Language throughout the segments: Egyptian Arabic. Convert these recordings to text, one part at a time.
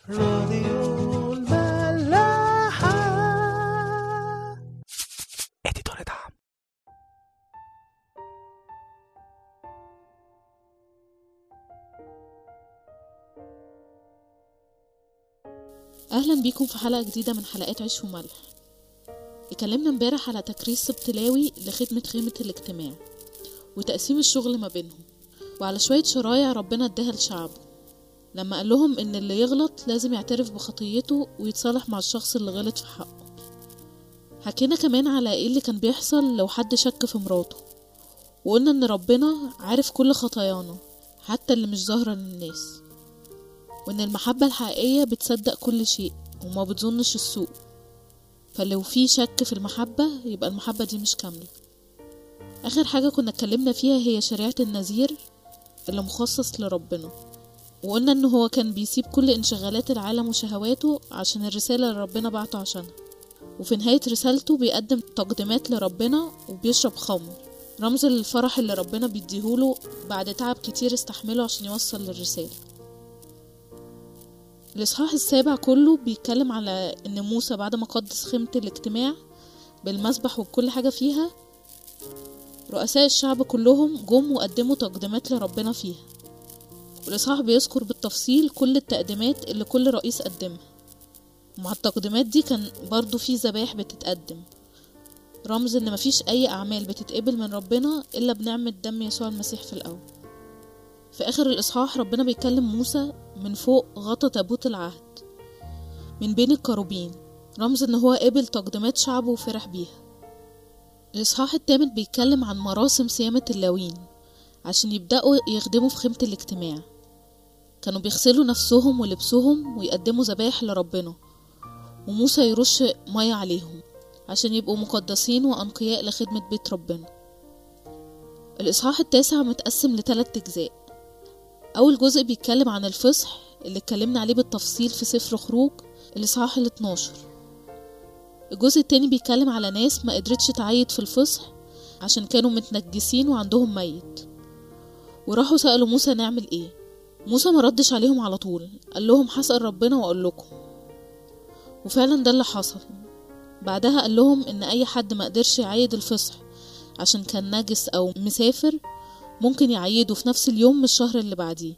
راديو الملاحة اديتور دعم أهلا بيكم في حلقة جديدة من حلقات عيش وملح اتكلمنا امبارح على تكريس سبط لاوي لخدمة خيمة الاجتماع وتقسيم الشغل ما بينهم وعلى شوية شرايع ربنا اداها لشعبه لما قال لهم ان اللي يغلط لازم يعترف بخطيته ويتصالح مع الشخص اللي غلط في حقه حكينا كمان على ايه اللي كان بيحصل لو حد شك في مراته وقلنا ان ربنا عارف كل خطايانا حتى اللي مش ظاهرة للناس وإن المحبة الحقيقية بتصدق كل شيء وما بتظنش السوء فلو في شك في المحبة يبقى المحبة دي مش كاملة آخر حاجة كنا اتكلمنا فيها هي شريعة النذير اللي مخصص لربنا وقلنا إن هو كان بيسيب كل انشغالات العالم وشهواته عشان الرسالة اللي ربنا بعته عشانها وفي نهاية رسالته بيقدم تقديمات لربنا وبيشرب خمر رمز للفرح اللي ربنا بيديهوله بعد تعب كتير استحمله عشان يوصل للرسالة الإصحاح السابع كله بيتكلم على إن موسى بعد ما قدس خيمة الاجتماع بالمسبح وبكل حاجة فيها رؤساء الشعب كلهم جم وقدموا تقديمات لربنا فيها والإصحاح بيذكر بالتفصيل كل التقديمات اللي كل رئيس قدمها ومع التقديمات دي كان برضو في ذبايح بتتقدم رمز إن مفيش أي أعمال بتتقبل من ربنا إلا بنعمة دم يسوع المسيح في الأول في آخر الإصحاح ربنا بيكلم موسى من فوق غطا تابوت العهد من بين الكروبين رمز إن هو قبل تقديمات شعبه وفرح بيها الإصحاح التامن بيتكلم عن مراسم صيامة اللاوين عشان يبدأوا يخدموا في خيمة الاجتماع كانوا بيغسلوا نفسهم ولبسهم ويقدموا ذبايح لربنا وموسى يرش مية عليهم عشان يبقوا مقدسين وأنقياء لخدمة بيت ربنا الإصحاح التاسع متقسم لثلاث أجزاء أول جزء بيتكلم عن الفصح اللي اتكلمنا عليه بالتفصيل في سفر خروج الإصحاح ال 12 الجزء التاني بيتكلم على ناس ما قدرتش تعيد في الفصح عشان كانوا متنجسين وعندهم ميت وراحوا سألوا موسى نعمل ايه موسى ما ردش عليهم على طول قال لهم هسأل ربنا وأقول لكم وفعلا ده اللي حصل بعدها قال لهم ان اي حد ما قدرش يعيد الفصح عشان كان نجس او مسافر ممكن يعيده في نفس اليوم من الشهر اللي بعديه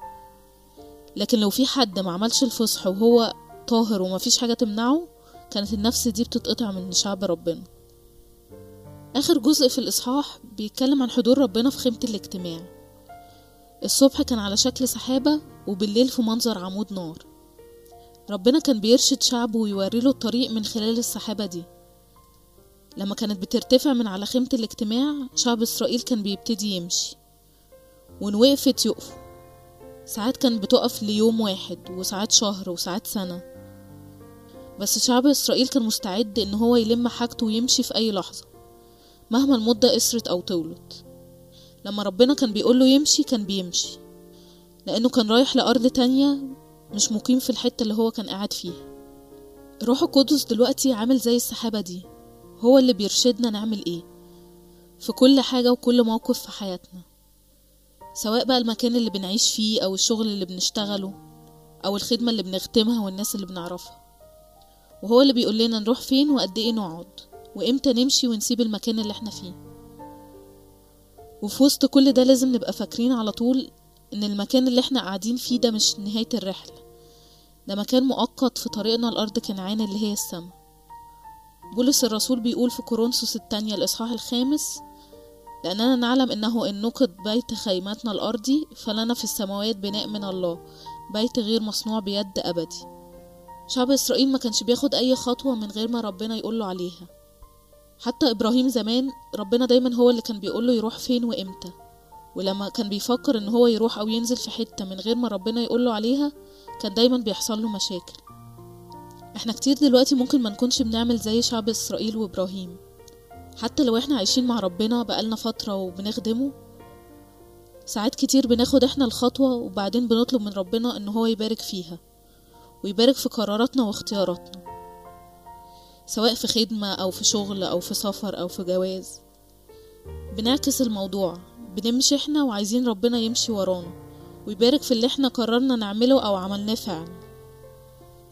لكن لو في حد ما عملش الفصح وهو طاهر ومفيش حاجة تمنعه كانت النفس دي بتتقطع من شعب ربنا آخر جزء في الإصحاح بيتكلم عن حضور ربنا في خيمة الاجتماع الصبح كان على شكل سحابة وبالليل في منظر عمود نار ربنا كان بيرشد شعبه ويوريله الطريق من خلال السحابة دي لما كانت بترتفع من على خيمة الاجتماع شعب إسرائيل كان بيبتدي يمشي وإن وقفت يقفوا ساعات كان بتقف ليوم واحد وساعات شهر وساعات سنة بس شعب إسرائيل كان مستعد إن هو يلم حاجته ويمشي في أي لحظة مهما المدة قصرت أو طولت لما ربنا كان بيقوله يمشي كان بيمشي لأنه كان رايح لأرض تانية مش مقيم في الحتة اللي هو كان قاعد فيها الروح القدس دلوقتي عامل زي السحابة دي هو اللي بيرشدنا نعمل ايه في كل حاجة وكل موقف في حياتنا سواء بقى المكان اللي بنعيش فيه أو الشغل اللي بنشتغله أو الخدمة اللي بنخدمها والناس اللي بنعرفها وهو اللي بيقول لنا نروح فين وقد ايه نقعد وامتى نمشي ونسيب المكان اللي احنا فيه وفي وسط كل ده لازم نبقى فاكرين على طول ان المكان اللي احنا قاعدين فيه ده مش نهاية الرحلة ده مكان مؤقت في طريقنا لأرض كنعان اللي هي السما بولس الرسول بيقول في كورنثوس الثانية الإصحاح الخامس لأننا نعلم أنه إن نقد بيت خيمتنا الأرضي فلنا في السماوات بناء من الله بيت غير مصنوع بيد أبدي شعب إسرائيل ما كانش بياخد أي خطوة من غير ما ربنا يقوله عليها حتى إبراهيم زمان ربنا دايما هو اللي كان بيقوله يروح فين وإمتى ولما كان بيفكر إن هو يروح أو ينزل في حتة من غير ما ربنا يقوله عليها كان دايما بيحصل له مشاكل احنا كتير دلوقتي ممكن ما نكونش بنعمل زي شعب إسرائيل وإبراهيم حتى لو احنا عايشين مع ربنا بقالنا فترة وبنخدمه ساعات كتير بناخد احنا الخطوة وبعدين بنطلب من ربنا ان هو يبارك فيها ويبارك في قراراتنا واختياراتنا سواء في خدمة أو في شغل أو في سفر أو في جواز بنعكس الموضوع بنمشي احنا وعايزين ربنا يمشي ورانا ويبارك في اللي احنا قررنا نعمله أو عملناه فعلا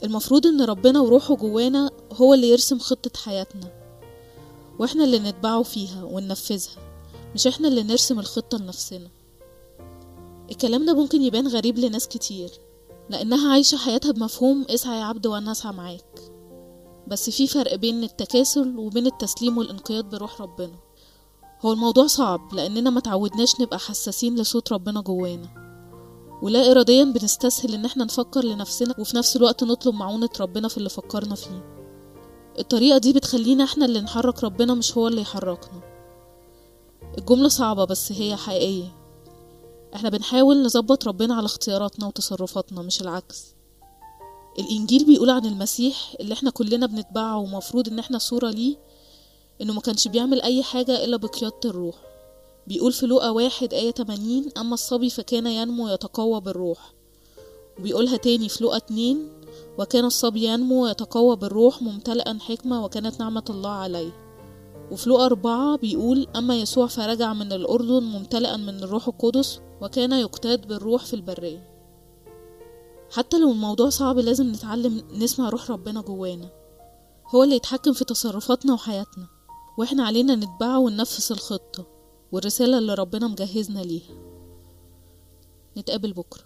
المفروض ان ربنا وروحه جوانا هو اللي يرسم خطة حياتنا واحنا اللي نتبعه فيها وننفذها مش احنا اللي نرسم الخطة لنفسنا الكلام ده ممكن يبان غريب لناس كتير لأنها عايشة حياتها بمفهوم اسعى يا عبد وأنا أسعى معاك بس في فرق بين التكاسل وبين التسليم والانقياد بروح ربنا هو الموضوع صعب لأننا ما تعودناش نبقى حساسين لصوت ربنا جوانا ولا إراديا بنستسهل إن احنا نفكر لنفسنا وفي نفس الوقت نطلب معونة ربنا في اللي فكرنا فيه الطريقة دي بتخلينا احنا اللي نحرك ربنا مش هو اللي يحركنا الجملة صعبة بس هي حقيقية احنا بنحاول نظبط ربنا على اختياراتنا وتصرفاتنا مش العكس الإنجيل بيقول عن المسيح اللي احنا كلنا بنتبعه ومفروض ان احنا صورة ليه انه ما كانش بيعمل اي حاجة الا بقيادة الروح بيقول في لوقا واحد آية 80 أما الصبي فكان ينمو يتقوى بالروح وبيقولها تاني في لوقا اتنين وكان الصبي ينمو ويتقوى بالروح ممتلئا حكمة وكانت نعمة الله عليه وفي لوقا أربعة بيقول أما يسوع فرجع من الأردن ممتلئا من الروح القدس وكان يقتاد بالروح في البرية حتى لو الموضوع صعب لازم نتعلم نسمع روح ربنا جوانا هو اللي يتحكم في تصرفاتنا وحياتنا واحنا علينا نتبعه وننفذ الخطة والرسالة اللي ربنا مجهزنا ليها نتقابل بكرة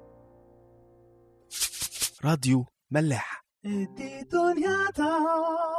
راديو ملاح دي دنيا تا